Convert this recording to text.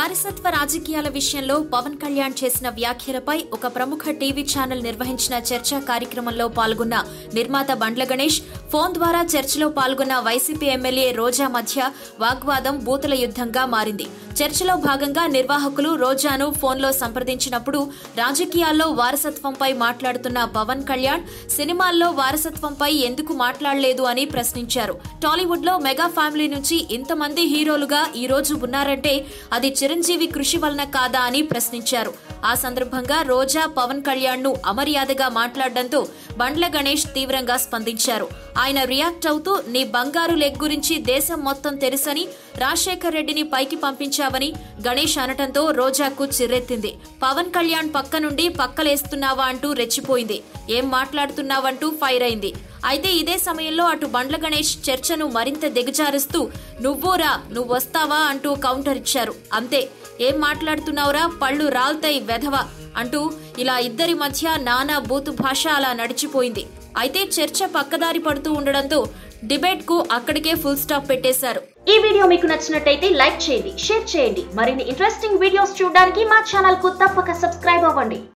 వారసత్వ రాజకీయాల విషయంలో పవన్ కళ్యాణ్ చేసిన వ్యాఖ్యలపై ఒక ప్రముఖ టీవీ ఛానల్ నిర్వహించిన చర్చా కార్యక్రమంలో పాల్గొన్న నిర్మాత బండ్ల గణేష్ ఫోన్ ద్వారా చర్చలో పాల్గొన్న వైసీపీ ఎమ్మెల్యే రోజా మధ్య వాగ్వాదం బూతుల యుద్ధంగా మారింది చర్చలో భాగంగా నిర్వాహకులు రోజాను ఫోన్లో సంప్రదించినప్పుడు రాజకీయాల్లో వారసత్వంపై మాట్లాడుతున్న పవన్ కళ్యాణ్ సినిమాల్లో వారసత్వంపై ఎందుకు మాట్లాడలేదు అని ప్రశ్నించారు టాలీవుడ్ లో మెగా ఫ్యామిలీ నుంచి ఇంతమంది హీరోలుగా ఈ రోజు ఉన్నారంటే అది చిరంజీవి కృషి వలన కాదా అని ప్రశ్నించారు ఆ సందర్భంగా రోజా పవన్ కళ్యాణ్ ను అమర్యాదగా మాట్లాడడంతో బండ్ల గణేష్ తీవ్రంగా స్పందించారు ఆయన రియాక్ట్ అవుతూ నీ బంగారు లెగ్ గురించి దేశం మొత్తం తెలుసని రాజశేఖర్ రెడ్డిని పైకి పంపించావని గణేష్ అనటంతో రోజాకు చిర్రెత్తింది పవన్ కళ్యాణ్ పక్క నుండి పక్కలేస్తున్నావా అంటూ రెచ్చిపోయింది ఏం మాట్లాడుతున్నావంటూ ఫైర్ అయింది అయితే ఇదే సమయంలో అటు బండ్ల గణేష్ చర్చను మరింత దిగజారుస్తూ నువ్వోరా నువ్వు వస్తావా అంటూ కౌంటర్ ఇచ్చారు అంతే ఏం మాట్లాడుతున్నావురా పళ్ళు రాల్తాయి వెధవ అంటూ ఇలా ఇద్దరి మధ్య నానా బూతు భాష అలా నడిచిపోయింది అయితే చర్చ పక్కదారి పడుతూ ఉండడంతో డిబేట్ కు అక్కడికే ఫుల్ స్టాప్ పెట్టేశారు ఈ వీడియో మీకు నచ్చినట్టయితే లైక్ చేయండి షేర్ చేయండి మరిన్ని ఇంట్రెస్టింగ్ వీడియోస్ చూడడానికి మా ఛానల్ కు తప్పక సబ్స్క్రైబ్ అవ్వండి